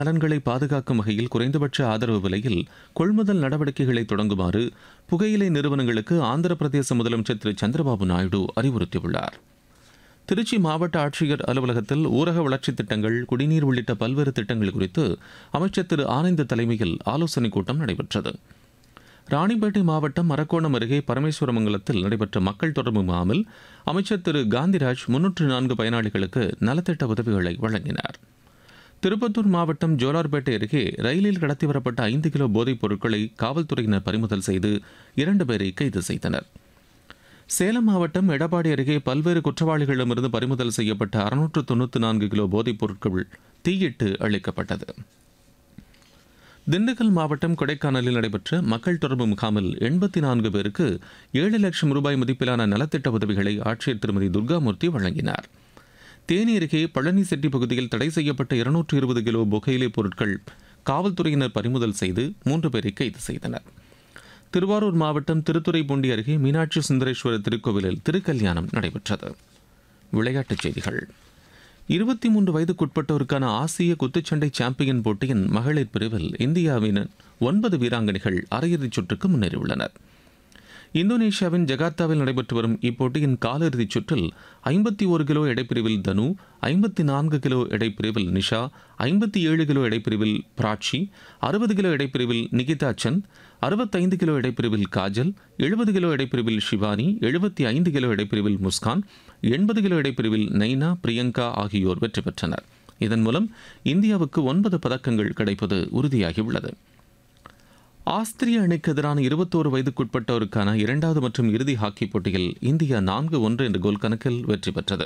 நலன்களை பாதுகாக்கும் வகையில் குறைந்தபட்ச ஆதரவு விலையில் கொள்முதல் நடவடிக்கைகளை தொடங்குமாறு புகையிலை நிறுவனங்களுக்கு ஆந்திர பிரதேச முதலமைச்சர் திரு சந்திரபாபு நாயுடு அறிவுறுத்தியுள்ளார் திருச்சி மாவட்ட ஆட்சியர் அலுவலகத்தில் ஊரக வளர்ச்சித் திட்டங்கள் குடிநீர் உள்ளிட்ட பல்வேறு திட்டங்கள் குறித்து அமைச்சர் திரு ஆனந்த் தலைமையில் ஆலோசனைக் கூட்டம் நடைபெற்றது ராணிப்பேட்டை மாவட்டம் மரக்கோணம் அருகே பரமேஸ்வரமங்கலத்தில் நடைபெற்ற மக்கள் தொடர்பு முகாமில் அமைச்சர் திரு காந்திராஜ் முன்னூற்று நான்கு பயனாளிகளுக்கு நலத்திட்ட உதவிகளை வழங்கினார் திருப்பத்தூர் மாவட்டம் ஜோலார்பேட்டை அருகே ரயிலில் கடத்தி வரப்பட்ட ஐந்து கிலோ போதைப் பொருட்களை காவல்துறையினர் பறிமுதல் செய்து இரண்டு பேரை கைது செய்தனர் சேலம் மாவட்டம் எடப்பாடி அருகே பல்வேறு குற்றவாளிகளிடமிருந்து பறிமுதல் செய்யப்பட்ட அறுநூற்று தொண்ணூற்று நான்கு கிலோ போதைப் பொருட்கள் தீயிட்டு அளிக்கப்பட்டது திண்டுக்கல் மாவட்டம் கொடைக்கானலில் நடைபெற்ற மக்கள் தொடர்பு முகாமில் எண்பத்தி நான்கு பேருக்கு ஏழு லட்சம் ரூபாய் மதிப்பிலான நலத்திட்ட உதவிகளை ஆட்சியர் திருமதி துர்காமூர்த்தி வழங்கினார் தேனி அருகே பழனிசெட்டி பகுதியில் தடை செய்யப்பட்ட இருநூற்று இருபது கிலோ புகையிலை பொருட்கள் காவல்துறையினர் பறிமுதல் செய்து மூன்று பேரை கைது செய்தனர் திருவாரூர் மாவட்டம் திருத்துறைப்பூண்டி அருகே மீனாட்சி சுந்தரேஸ்வரர் திருக்கோவிலில் திருக்கல்யாணம் நடைபெற்றது விளையாட்டுச் செய்திகள் இருபத்தி மூன்று வயதுக்குட்பட்டோருக்கான ஆசிய குத்துச்சண்டை சாம்பியன் போட்டியின் மகளிர் பிரிவில் இந்தியாவின் ஒன்பது வீராங்கனைகள் அரையிறுதிச் சுற்றுக்கு முன்னேறியுள்ளனர் இந்தோனேஷியாவின் ஜகார்த்தாவில் நடைபெற்று வரும் இப்போட்டியின் காலிறுதிச் சுற்றில் ஐம்பத்தி ஒரு கிலோ எடைப்பிரிவில் தனு ஐம்பத்தி நான்கு கிலோ எடைப்பிரிவில் நிஷா ஐம்பத்தி ஏழு கிலோ எடைப்பிரிவில் பிராட்சி அறுபது கிலோ எடைப்பிரிவில் நிகிதா சந்த் அறுபத்தைந்து கிலோ எடைப்பிரிவில் காஜல் எழுபது கிலோ எடைப்பிரிவில் ஷிவானி எழுபத்தி ஐந்து கிலோ எடைப்பிரிவில் முஸ்கான் எண்பது கிலோ எடைப்பிரிவில் நைனா பிரியங்கா ஆகியோர் வெற்றி பெற்றனர் இதன் மூலம் இந்தியாவுக்கு ஒன்பது பதக்கங்கள் கிடைப்பது உறுதியாகியுள்ளது ஆஸ்திரிய அணிக்கு எதிரான இருபத்தோரு வயதுக்குட்பட்டோருக்கான இரண்டாவது மற்றும் இறுதி ஹாக்கி போட்டியில் இந்தியா நான்கு ஒன்று என்ற கோல் கணக்கில் வெற்றி பெற்றது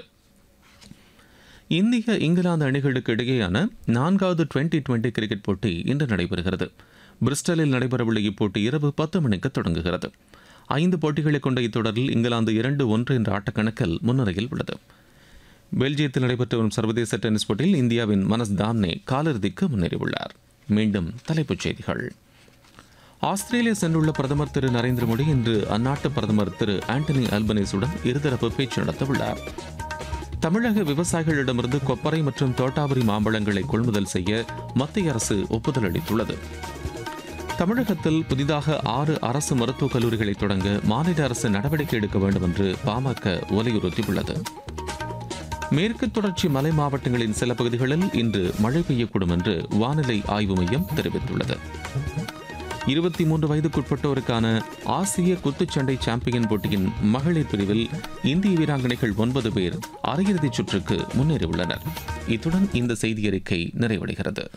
இந்திய இங்கிலாந்து அணிகளுக்கு இடையேயான நான்காவது டுவெண்டி டுவெண்டி கிரிக்கெட் போட்டி இன்று நடைபெறுகிறது பிரிஸ்டலில் நடைபெறவுள்ள இப்போட்டி இரவு பத்து மணிக்கு தொடங்குகிறது ஐந்து போட்டிகளை கொண்ட இத்தொடரில் இங்கிலாந்து இரண்டு ஒன்று என்ற ஆட்டக்கணக்கில் முன்னிலையில் உள்ளது பெல்ஜியத்தில் நடைபெற்று வரும் சர்வதேச டென்னிஸ் போட்டியில் இந்தியாவின் மனஸ் தாம்னே காலிறுதிக்கு முன்னேறியுள்ளார் மீண்டும் தலைப்புச் செய்திகள் ஆஸ்திரேலியா சென்றுள்ள பிரதமர் திரு நரேந்திர மோடி இன்று அந்நாட்டு பிரதமர் திரு ஆண்டனி அல்பனீஸுடன் இருதரப்பு பேச்சு நடத்தவுள்ளார் தமிழக விவசாயிகளிடமிருந்து கொப்பரை மற்றும் தோட்டாவரி மாம்பழங்களை கொள்முதல் செய்ய மத்திய அரசு ஒப்புதல் அளித்துள்ளது தமிழகத்தில் புதிதாக ஆறு அரசு மருத்துவக் கல்லூரிகளை தொடங்க மாநில அரசு நடவடிக்கை எடுக்க வேண்டும் என்று பாமக வலியுறுத்தியுள்ளது மேற்கு தொடர்ச்சி மலை மாவட்டங்களின் சில பகுதிகளில் இன்று மழை பெய்யக்கூடும் என்று வானிலை ஆய்வு மையம் தெரிவித்துள்ளது இருபத்தி மூன்று வயதுக்குட்பட்டோருக்கான ஆசிய குத்துச்சண்டை சாம்பியன் போட்டியின் மகளிர் பிரிவில் இந்திய வீராங்கனைகள் ஒன்பது பேர் அரையிறுதிச் சுற்றுக்கு முன்னேறியுள்ளனர் இத்துடன் இந்த செய்தி அறிக்கை நிறைவடைகிறது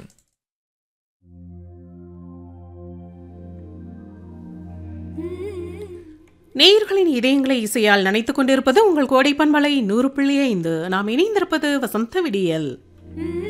நேயர்களின் இதயங்களை இசையால் நினைத்துக் கொண்டிருப்பது உங்கள் கோடை பண்பலை நூறு புள்ளி ஐந்து நாம் இணைந்திருப்பது வசந்த விடியல் Mm-hmm.